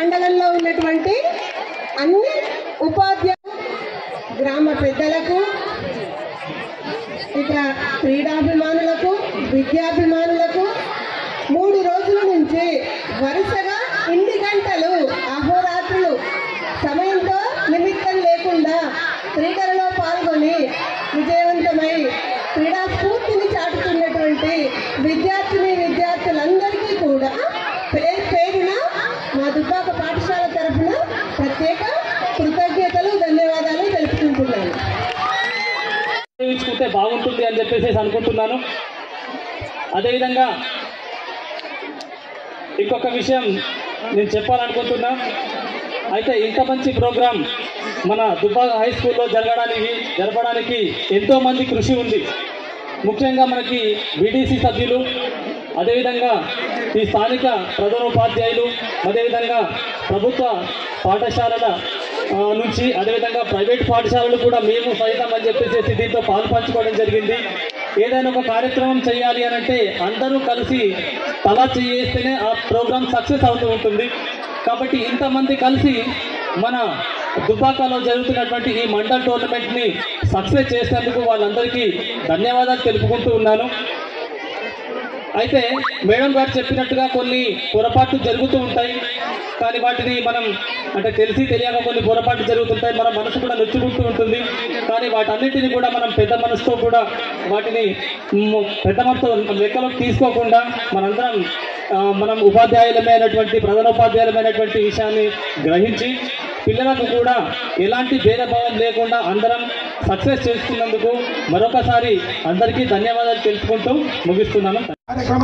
మండలంలో ఉన్నటువంటి అన్ని ఉపాధ్యాయ గ్రామ పెద్దలకు ఇక క్రీడాభిమానులకు విద్యాభిమానులకు మూడు రోజుల నుంచి వరుసగా ఇన్ని గంటలు అహోరాత్రులు సమయంతో నిమిత్తం లేకుండా క్రీడలలో పాల్గొని విజయవంతమై క్రీడా స్ఫూర్తిని చాటుతున్నటువంటి విద్యార్థిని విద్యార్థులందరికీ కూడా పేరు పేరున మా దుబ్బాక పాఠశాల తరఫున ప్రత్యేక కృతజ్ఞతలు ధన్యవాదాలు తెలుపుకుంటున్నాను ఉపయోగించుకుంటే బాగుంటుంది అని చెప్పేసి అనుకుంటున్నాను అదేవిధంగా ఇంకొక విషయం నేను చెప్పాలనుకుంటున్నా అయితే ఇంత మంచి ప్రోగ్రాం మన దుబ్బాక హై స్కూల్లో జరగడానికి జరపడానికి ఎంతో మంది కృషి ఉంది ముఖ్యంగా మనకి బీడీసీ సభ్యులు అదేవిధంగా ఈ స్థానిక ప్రధానోపాధ్యాయులు అదేవిధంగా ప్రభుత్వ పాఠశాలల ఆ, నుంచి అదేవిధంగా ప్రైవేట్ పాఠశాలలు కూడా మేము సైతం అని చెప్పేసి దీంతో పాలు పంచుకోవడం జరిగింది ఏదైనా ఒక కార్యక్రమం చేయాలి అని అంటే అందరూ కలిసి తలా చేస్తేనే ఆ ప్రోగ్రామ్ సక్సెస్ అవుతూ ఉంటుంది కాబట్టి ఇంతమంది కలిసి మన దుబ్బాకలో జరుగుతున్నటువంటి ఈ మండల్ టోర్నమెంట్ని సక్సెస్ చేసినందుకు వాళ్ళందరికీ ధన్యవాదాలు తెలుపుకుంటూ ఉన్నాను అయితే మేడం గారు చెప్పినట్టుగా కొన్ని పొరపాట్లు జరుగుతూ ఉంటాయి కానీ వాటిని మనం అంటే తెలిసి తెలియక కొన్ని పొరపాట్లు జరుగుతుంటాయి మన మనసు కూడా నొచ్చుకుంటూ ఉంటుంది కానీ వాటన్నిటిని కూడా మనం పెద్ద మనసుతో కూడా వాటిని మ్, పెద్ద మనసుతో లెక్కలోకి తీసుకోకుండా మనందరం ఆ, మనం ఉపాధ్యాయులమైనటువంటి ప్రధానోపాధ్యాయులమైనటువంటి విషయాన్ని గ్రహించి పిల్లలకు కూడా ఎలాంటి భేదభావం లేకుండా అందరం సక్సెస్ చేస్తున్నందుకు మరొకసారి అందరికీ ధన్యవాదాలు తెలుపుకుంటూ ముగిస్తున్నాను కార్యక్రమ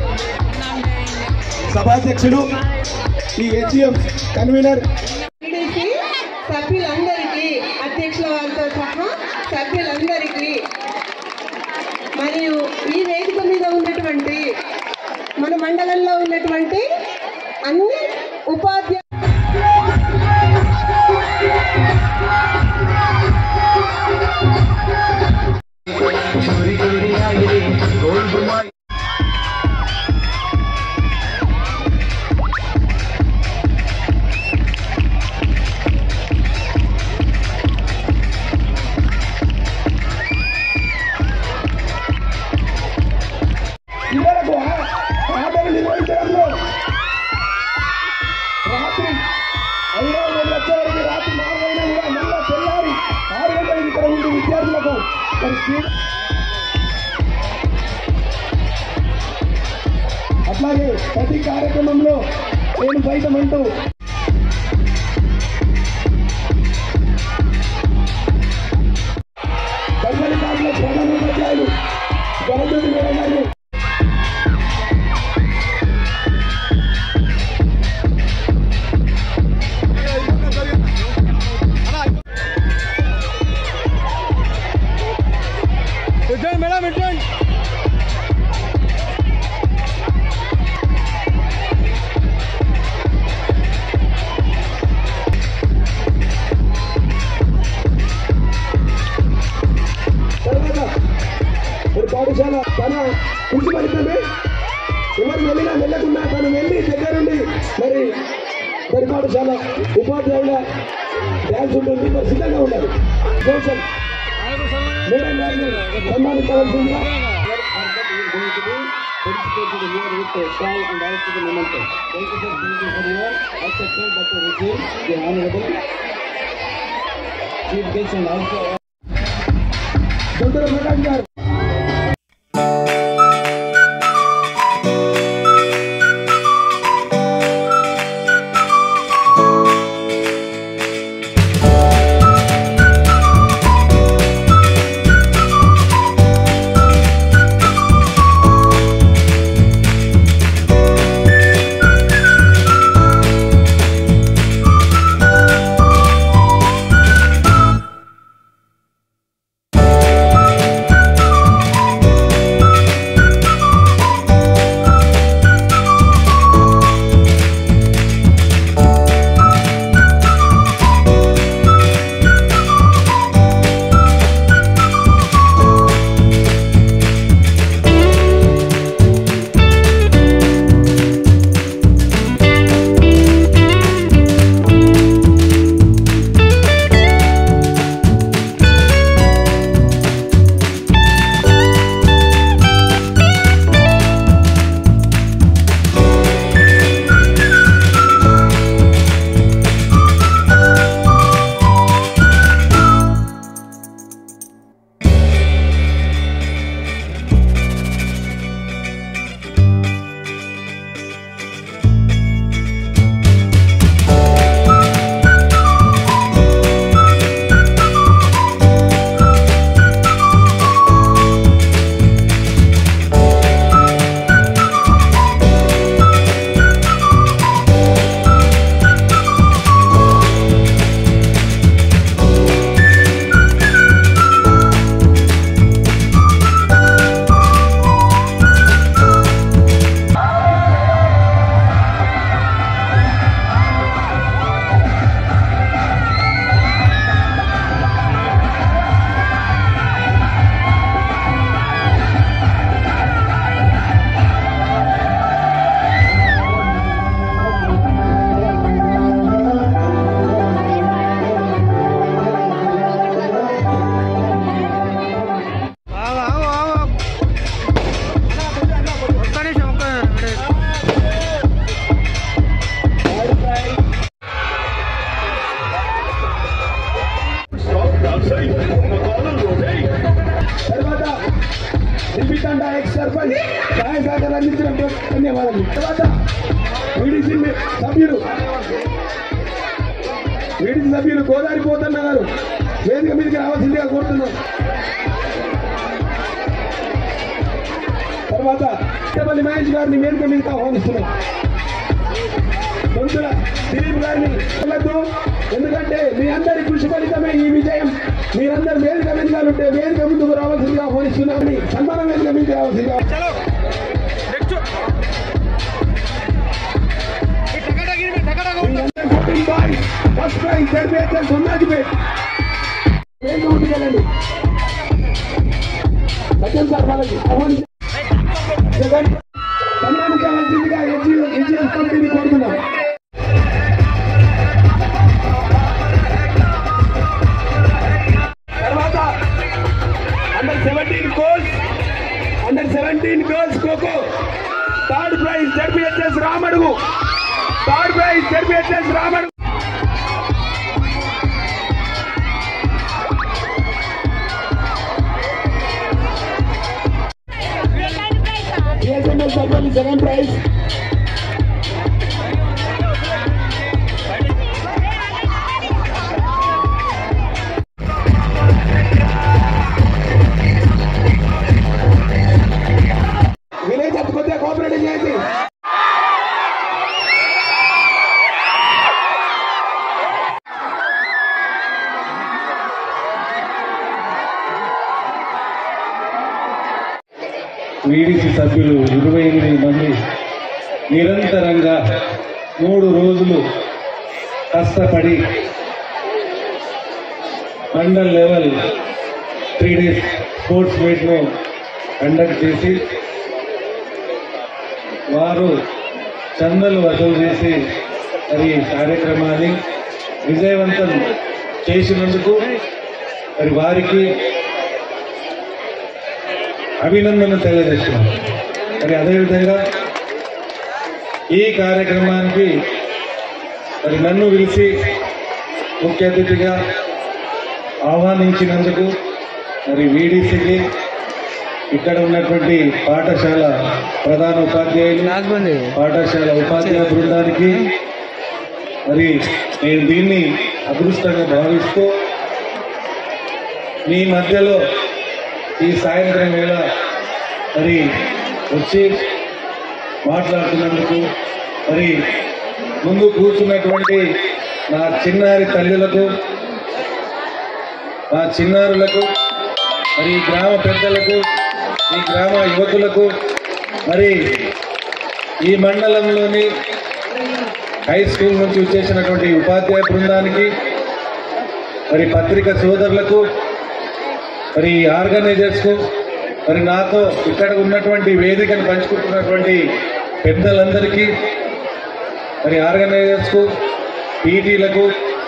సభాధ్యక్షుడు ఈ హెచ్ఎం కన్వీనర్ టీడీపీ సభ్యులందరికీ అధ్యక్షుల వారితో సహా సభ్యులందరికీ మరియు ఈ వేదిక మీద ఉన్నటువంటి మన మండలంలో ఉన్నటువంటి అన్ని ఉపాధ్యాయ పిల్లలకు ఆ- ఆటలు నిర్వహించడంలో రాత్రి ఐదు గంటలు వచ్చేవరకు రాత్రి నాలుగు అయినా కూడా మళ్ళా తెల్లారి ఆరు గంటలకు ఇక్కడ ఉండి విద్యార్థులకు మరి క్రీడ అట్లాగే ప్రతి కార్యక్రమంలో నేను సైతం అంటూ దర్శన కార్డుల ప్రధానోపాధ్యాయులు గవర్నమెంట్ మేడం గారు తర్వాత మరి పాఠశాల తన కృషి పడుతుంది ఎవరు వెళ్ళినా వెళ్ళకున్నా తను వెళ్ళి దగ్గరుండి మరి మరి పాఠశాల ఉపాధ్యాయుల డ్యాన్స్ ఉంటుంది మరి సిద్ధంగా ఉండాలి కోసం మేడం గారిని సన్మానించవలసిందిగా దొంగల ప్రకాష్ గారు Thank తర్వాత వీడిసి సభ్యులు వీడిసి సభ్యులు గోదావరి పోతన్న గారు వేదిక మీదకి రావాల్సిందిగా కోరుతున్నాం తర్వాత చిట్టపల్లి మహేష్ గారిని వేదిక మీదకి ఆహ్వానిస్తున్నాం దొంతుల దిలీప్ గారిని వెళ్ళొద్దు ఎందుకంటే మీ అందరి కృషి ఫలితమే ఈ విజయం మీరందరూ వేదిక మీదగా ఉంటే వేదిక ముందుకు రావాల్సిందిగా ఆహ్వానిస్తున్నామని సన్మానం వేదిక మీదకి రావాల్సిందిగా ఫస్ట్ ప్రైజ్ సర్వేచర్ సొన్నాజిపేట్ వేదిక ముందుకు వెళ్ళండి సత్యం సార్ వాళ్ళకి ఆహ్వానించండి సెకండ్ సన్మానించవలసిందిగా హెచ్ఎస్ కమిటీని కోరుతున్నాం తర్వాత under seventeen goals under seventeen girls kho kho third prize ZPHS Ramadugu third prize ZPHS Ramadugu BSNL సర్వల్ సెకండ్ ప్రైజ్ విలేజ్ కొద్దిగా కోఆపరేటింగ్ చేయండి వీడిసి సభ్యులు ఇరవై ఎనిమిది మంది నిరంతరంగా మూడు రోజులు కష్టపడి mandal level three days sports మీట్ను కండక్ట్ చేసి వారు చందలు వసూలు చేసి మరి ఈ కార్యక్రమాన్ని విజయవంతం చేసినందుకు మరి వారికి అభినందన తెలియజేస్తున్నాం మరి అదేవిధంగా ఈ కార్యక్రమానికి మరి నన్ను పిలిచి ముఖ్య అతిథిగా ఆహ్వానించినందుకు మరి వీడీసీకి ఇక్కడ ఉన్నటువంటి పాఠశాల ప్రధాన ఉపాధ్యాయులు పాఠశాల ఉపాధ్యాయ బృందానికి మరి నేను దీన్ని అదృష్టంగా భావిస్తూ మీ మధ్యలో ఈ సాయంత్రం వేళ మరి వచ్చి మాట్లాడుతున్నందుకు మరి ముందు కూర్చున్నటువంటి నా చిన్నారి తల్లులకు మా చిన్నారులకు మరి ఈ గ్రామ పెద్దలకు ఈ గ్రామ యువకులకు మరి ఈ మండలంలోని హై స్కూల్ నుంచి వచ్చేసినటువంటి ఉపాధ్యాయ బృందానికి మరి పత్రిక సోదరులకు మరి ఆర్గనైజర్స్ కు మరి నాతో ఇక్కడ ఉన్నటువంటి వేదికను పంచుకుంటున్నటువంటి పెద్దలందరికీ మరి ఆర్గనైజర్స్ కు పీటీలకు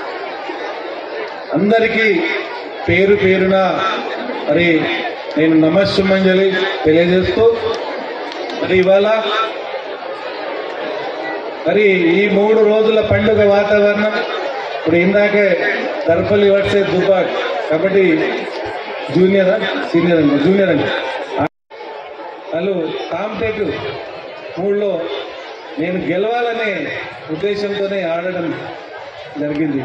అందరికీ పేరు పేరున మరి నేను నమస్సుమంజలి తెలియజేస్తూ మరి ఇవాళ మరి ఈ మూడు రోజుల పండుగ వాతావరణం ఇప్పుడు ఇందాకే దర్పల్లి వర్సే దుబాక్ కాబట్టి జూనియరా సీనియర్ అండి జూనియర్ అండి వాళ్ళు కాంపిటేటివ్ మూడులో నేను గెలవాలనే ఉద్దేశంతోనే ఆడడం జరిగింది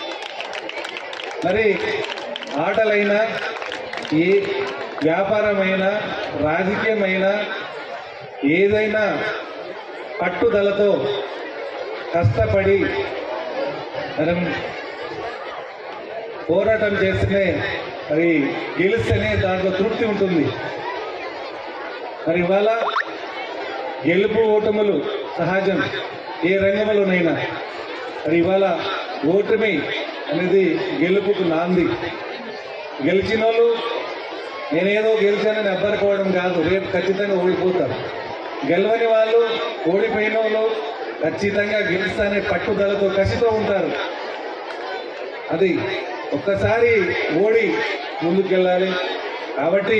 మరి ఆటలైనా ఏ వ్యాపారమైనా రాజకీయమైనా ఏదైనా పట్టుదలతో కష్టపడి మనం పోరాటం చేస్తేనే మరి గెలిస్తేనే దాంట్లో తృప్తి ఉంటుంది మరి ఇవాళ గెలుపు ఓటములు సహజం ఏ రంగంలోనైనా మరి ఇవాళ ఓటమి అనేది గెలుపుకు నాంది గెలిచిన వాళ్ళు నేనేదో గెలిచానని అబ్బరుకోవడం కాదు రేపు ఖచ్చితంగా ఓడిపోతారు గెలవని వాళ్ళు ఓడిపోయిన వాళ్ళు ఖచ్చితంగా గెలుస్తానే పట్టుదలతో కసితో ఉంటారు అది ఒక్కసారి ఓడి ముందుకెళ్ళాలి కాబట్టి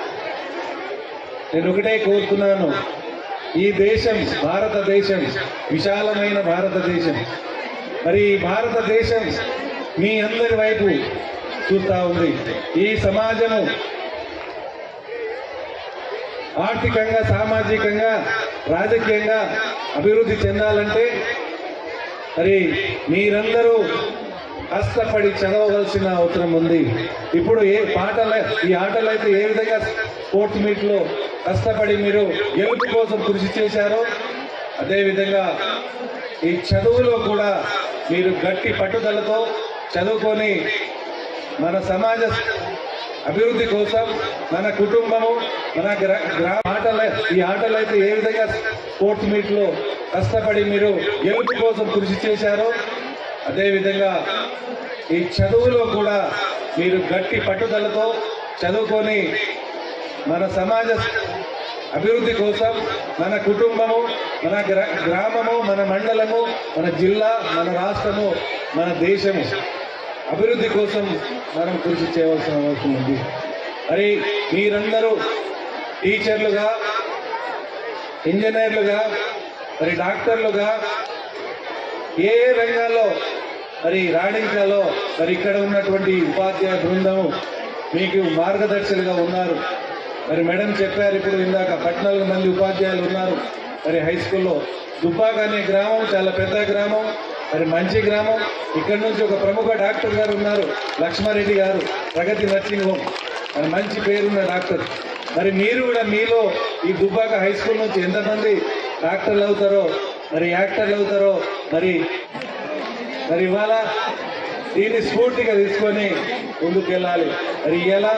నేను ఒకటే కోరుతున్నాను ఈ దేశం భారతదేశం విశాలమైన భారతదేశం మరి ఈ భారతదేశం మీ అందరి వైపు చూస్తా ఉంది ఈ సమాజము ఆర్థికంగా సామాజికంగా రాజకీయంగా అభివృద్ధి చెందాలంటే మరి మీరందరూ కష్టపడి చదవవలసిన అవసరం ఉంది ఇప్పుడు ఏ పాటల ఈ ఆటలు అయితే ఏ విధంగా స్పోర్ట్స్ మీట్ లో కష్టపడి మీరు గెలుపు కోసం కృషి చేశారో అదేవిధంగా ఈ చదువులో కూడా మీరు గట్టి పట్టుదలతో చదువుకొని మన సమాజ అభివృద్ధి కోసం మన కుటుంబము మన గ్రా- గ్రా ఆటల ఈ ఆటలు అయితే ఏ విధంగా స్పోర్ట్స్ మీట్ లో కష్టపడి మీరు గెలుపు కోసం కృషి చేశారో అదేవిధంగా ఈ చదువులో కూడా మీరు గట్టి పట్టుదలతో చదువుకొని మన సమాజ అభివృద్ధి కోసం మన కుటుంబము మన గ్రా- గ్రామము మన మండలము మన జిల్లా మన రాష్ట్రము మన దేశము అభివృద్ధి కోసం మనం కృషి చేయవలసిన అవసరం ఉంది మరి మీరందరూ టీచర్లుగా ఇంజనీర్లుగా మరి డాక్టర్లుగా ఏ ఏ రంగాల్లో మరి రాణించాలో మరి ఇక్కడ ఉన్నటువంటి ఉపాధ్యాయ బృందము మీకు మార్గదర్శకులుగా ఉన్నారు మరి మేడం చెప్పారు ఇప్పుడు ఇందాక పద్నాలుగు మంది ఉపాధ్యాయులు ఉన్నారు మరి హై స్కూల్లో దుబ్బాక అనే గ్రామం చాలా పెద్ద గ్రామం మరి మంచి గ్రామం ఇక్కడ నుంచి ఒక ప్రముఖ డాక్టర్ గారు ఉన్నారు లక్ష్మారెడ్డి గారు ప్రగతి నర్సింగ్ హోమ్ మరి మంచి పేరున్న డాక్టర్ మరి మీరు కూడా మీలో ఈ దుబ్బాక హై స్కూల్ నుంచి ఎంతమంది డాక్టర్లు అవుతారో మరి యాక్టర్లు అవుతారో మరి మరి ఇవాళ దీన్ని స్ఫూర్తిగా తీసుకొని ముందుకెళ్ళాలి మరి ఎలా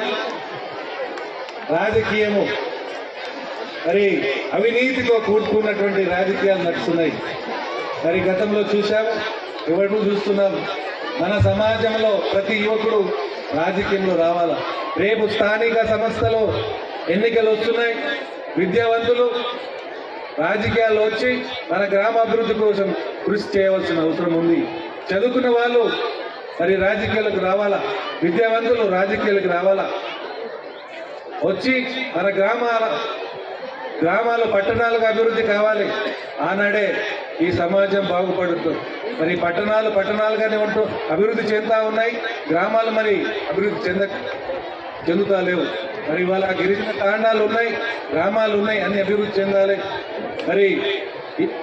రాజకీయము మరి అవినీతితో కూడుకున్నటువంటి రాజకీయాలు నడుస్తున్నాయి మరి గతంలో చూశాము ఎవరు చూస్తున్నాం మన సమాజంలో ప్రతి యువకుడు రాజకీయంలో రావాలా రేపు స్థానిక సంస్థలో ఎన్నికలు వస్తున్నాయి విద్యావంతులు రాజకీయాల్లో వచ్చి మన గ్రామ అభివృద్ధి కోసం కృషి చేయవలసిన అవసరం ఉంది చదువుకున్న వాళ్ళు మరి రాజకీయాలకు రావాలా విద్యావంతులు రాజకీయాలకు రావాలా వచ్చి మన గ్రామాల గ్రామాలు పట్టణాలకు అభివృద్ధి కావాలి ఆనాడే ఈ సమాజం బాగుపడుతుంది మరి పట్టణాలు పట్టణాలుగానే ఉంటూ అభివృద్ధి చెందుతా ఉన్నాయి గ్రామాలు మరి అభివృద్ధి చెంద చెందుతా లేవు మరి ఇవాళ గిరిజన తాండాలు ఉన్నాయి గ్రామాలు ఉన్నాయి అన్ని అభివృద్ధి చెందాలి మరి ఈ-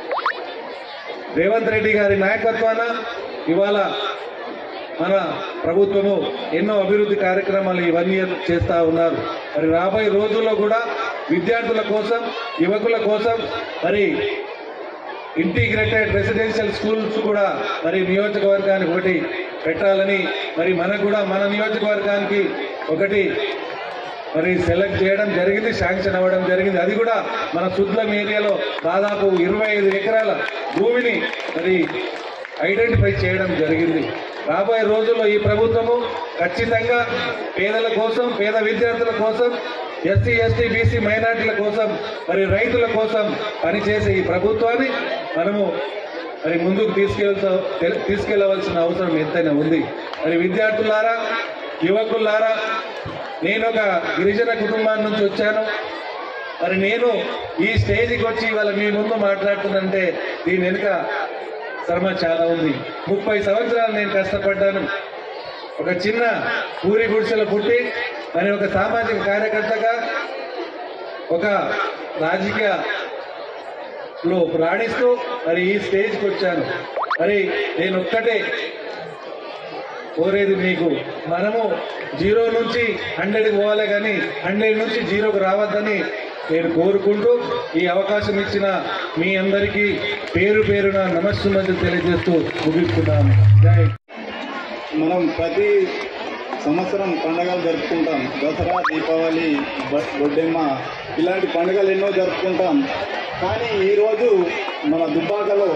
రేవంత్ రెడ్డి గారి నాయకత్వాన ఇవాళ మన ప్రభుత్వము ఎన్నో అభివృద్ధి కార్యక్రమాలు ఈ వన్ ఇయర్ చేస్తా ఉన్నారు మరి రాబోయే రోజుల్లో కూడా విద్యార్థుల కోసం యువకుల కోసం మరి ఇంటిగ్రేటెడ్ రెసిడెన్షియల్ స్కూల్స్ కూడా మరి నియోజకవర్గానికి ఒకటి పెట్టాలని మరి మనకు కూడా మన నియోజకవర్గానికి ఒకటి మరి సెలెక్ట్ చేయడం జరిగింది శాంక్షన్ అవ్వడం జరిగింది అది కూడా మన సుద్లం ఏరియాలో దాదాపు ఇరవై ఐదు ఎకరాల భూమిని మరి ఐడెంటిఫై చేయడం జరిగింది రాబోయే రోజుల్లో ఈ ప్రభుత్వము ఖచ్చితంగా పేదల కోసం పేద విద్యార్థుల కోసం ఎస్సీ ఎస్టీ బీసీ మైనార్టీల కోసం మరి రైతుల కోసం పనిచేసే ఈ ప్రభుత్వాన్ని మనము మరి ముందుకు తీసుకెళ్తా తీసుకెళ్లవలసిన అవసరం ఎంతైనా ఉంది మరి విద్యార్థులారా యువకులారా నేను ఒక గిరిజన కుటుంబాన్ని నుంచి వచ్చాను మరి నేను ఈ స్టేజ్కి వచ్చి ఇవాళ మీ ముందు మాట్లాడుతుందంటే దీని వెనుక శ్రమ చాలా ఉంది ముప్పై సంవత్సరాలు నేను కష్టపడ్డాను ఒక చిన్న పూరి గుడిసెలో పుట్టి మరి ఒక సామాజిక కార్యకర్తగా ఒక రాజకీయ లో రాణిస్తూ మరి ఈ స్టేజ్కి వచ్చాను మరి నేను ఒక్కటే కోరేది మీకు మనము జీరో నుంచి హండ్రెడ్కి పోవాలి కానీ హండ్రెడ్ నుంచి జీరోకి రావద్దని నేను కోరుకుంటూ ఈ అవకాశం ఇచ్చిన మీ అందరికీ పేరు పేరున నమస్సుమని తెలియజేస్తూ ముగిస్తున్నాను జై మనం ప్రతి సంవత్సరం పండగలు జరుపుకుంటాం దసరా దీపావళి బ- బొడ్డెమ్మ ఇలాంటి పండుగలు ఎన్నో జరుపుకుంటాం కానీ ఈరోజు మన దుబ్బాకలో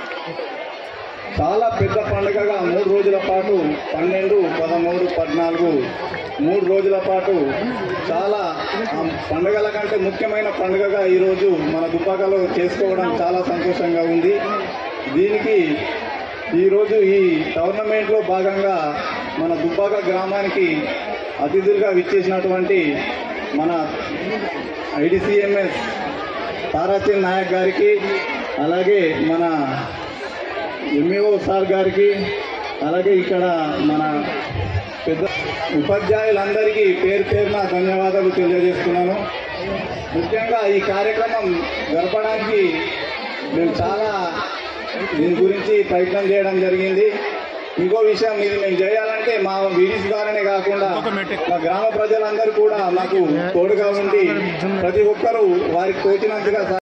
చాలా పెద్ద పండుగగా మూడు రోజుల పాటు పన్నెండు పదమూడు పద్నాలుగు మూడు రోజుల పాటు చాలా ఆ పండుగల కంటే ముఖ్యమైన పండుగగా ఈరోజు మన దుబ్బాకలో చేసుకోవడం చాలా సంతోషంగా ఉంది దీనికి ఈరోజు ఈ టోర్నమెంట్లో భాగంగా మన దుబ్బాక గ్రామానికి అతిథులుగా విచ్చేసినటువంటి మన ఐడిసిఎంఎస్ తారాచంద్ నాయక్ గారికి అలాగే మన ఎంఈఓ సార్ గారికి అలాగే ఇక్కడ మన పెద్ద ఉపాధ్యాయులందరికీ పేరు పేరున ధన్యవాదాలు తెలియజేస్తున్నాను ముఖ్యంగా ఈ కార్యక్రమం జరపడానికి మేము చాలా దీని గురించి ప్రయత్నం చేయడం జరిగింది ఇంకో విషయం ఇది మేము చేయాలంటే మా వీడిస్ ద్వారానే కాకుండా మా గ్రామ ప్రజలందరూ కూడా మాకు తోడుగా ఉండి ప్రతి ఒక్కరూ వారికి తోచినంతగా